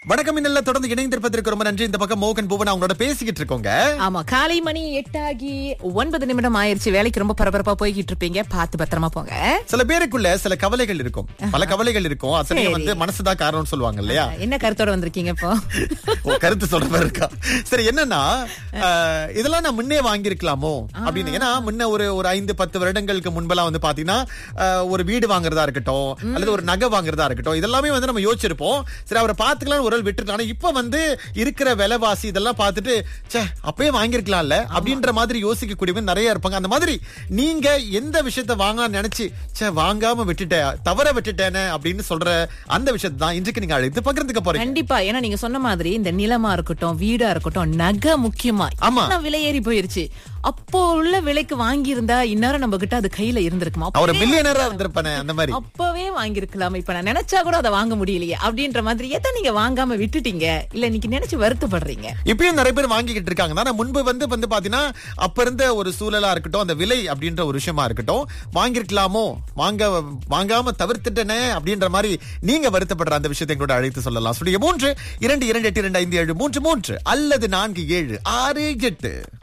வணக்கம் இன்னல்ல தொடர்ந்து இணைந்திருப்பதற்கு ரொம்ப நன்றி இந்த பக்கம் மோகன் பூவன் அவங்களோட பேசிக்கிட்டு இருக்கோங்க ஆமா காலை மணி எட்டாகி ஒன்பது நிமிடம் ஆயிருச்சு வேலைக்கு ரொம்ப பரபரப்பா போய்கிட்டு இருப்பீங்க பார்த்து பத்திரமா போங்க சில பேருக்குள்ள சில கவலைகள் இருக்கும் பல கவலைகள் இருக்கும் அத்தனையும் சரி. வந்து மனசுதான் காரணம்னு சொல்லுவாங்க இல்லையா என்ன கருத்தோட வந்திருக்கீங்க இப்போ ஓ, கருத்து சொல்ற மாதிரி இருக்கா சரி என்னன்னா அஹ், இதெல்லாம் நான் முன்னே வாங்கியிருக்கலாமோ அப்படின்னு ஏன்னா முன்ன ஒரு ஒரு ஐந்து பத்து வருடங்களுக்கு முன்பெல்லாம் வந்து பாத்தீங்கன்னா அஹ், ஒரு வீடு வாங்குறதா இருக்கட்டும் அல்லது ஒரு நகை வாங்குறதா இருக்கட்டும் இதெல்லாமே வந்து நம்ம யோசிச்சிருப்போம் சரி அவரை பாத்துக்கலாம் ஒரு ஆள் விட்டுருக்கலாம் ஆனா இப்ப வந்து இருக்கிற விலைவாசி இதெல்லாம் பார்த்துட்டு ச்சே அப்பயே வாங்கியிருக்கலாம்ல அப்படின்ற மாதிரி யோசிக்கக்கூடியவங்க நிறைய இருப்பாங்க அந்த மாதிரி நீங்க எந்த விஷயத்த வாங்கலாம் நினைச்சு ச்சே வாங்காம விட்டுட்டேன் தவற விட்டுட்டேனே அப்படின்னு சொல்ற அந்த விஷயத்தை தான் இன்றைக்கு நீங்க அழைத்து பகிர்ந்துக்க போறீங்க கண்டிப்பா ஏன்னா நீங்க சொன்ன மாதிரி இந்த நிலமா இருக்கட்டும் வீடா இருக்கட்டும் நகை முக்கியமா ஆமா. என்ன விலை ஏறி போயிருச்சு அப்போ உள்ள விலைக்கு வாங்கி இருந்தா இந்நேரம் நம்ம கிட்ட அது கையில இருந்திருக்குமா அவர் அப்பவே மில்லியனரா இருந்திருப்பானே அந்த மாதிரி அப்பவே வாங்கியிருக்கலாம் இப்ப நான் நினைச்சா கூட அதை வாங்க முடியலையே அப்படின்ற மாதிரி எதை நீங்க வாங்காம விட்டுட்டீங்க இல்ல இன்னைக்கு நினைச்சு வருத்தப்படுறீங்க இப்பயும் நிறைய பேர் வாங்கிக்கிட்டு இருக்காங்க ஆனா முன்பு வந்து வந்து பாத்தீங்கன்னா அப்ப இருந்த ஒரு சூழலா இருக்கட்டும் அந்த விலை அப்படின்ற ஒரு விஷயமா இருக்கட்டும் வாங்கிருக்கலாமோ வாங்க வாங்காம தவிர்த்துட்டனே அப்படின்ற மாதிரி நீங்க வருத்தப்படுற அந்த விஷயத்தை கூட அழைத்து சொல்லலாம் சுடிய மூன்று இரண்டு இரண்டு எட்டு இரண்டு ஐந்து ஏழு மூன்று மூன்று அல்லது நான்கு ஏழு ஆறு எட்டு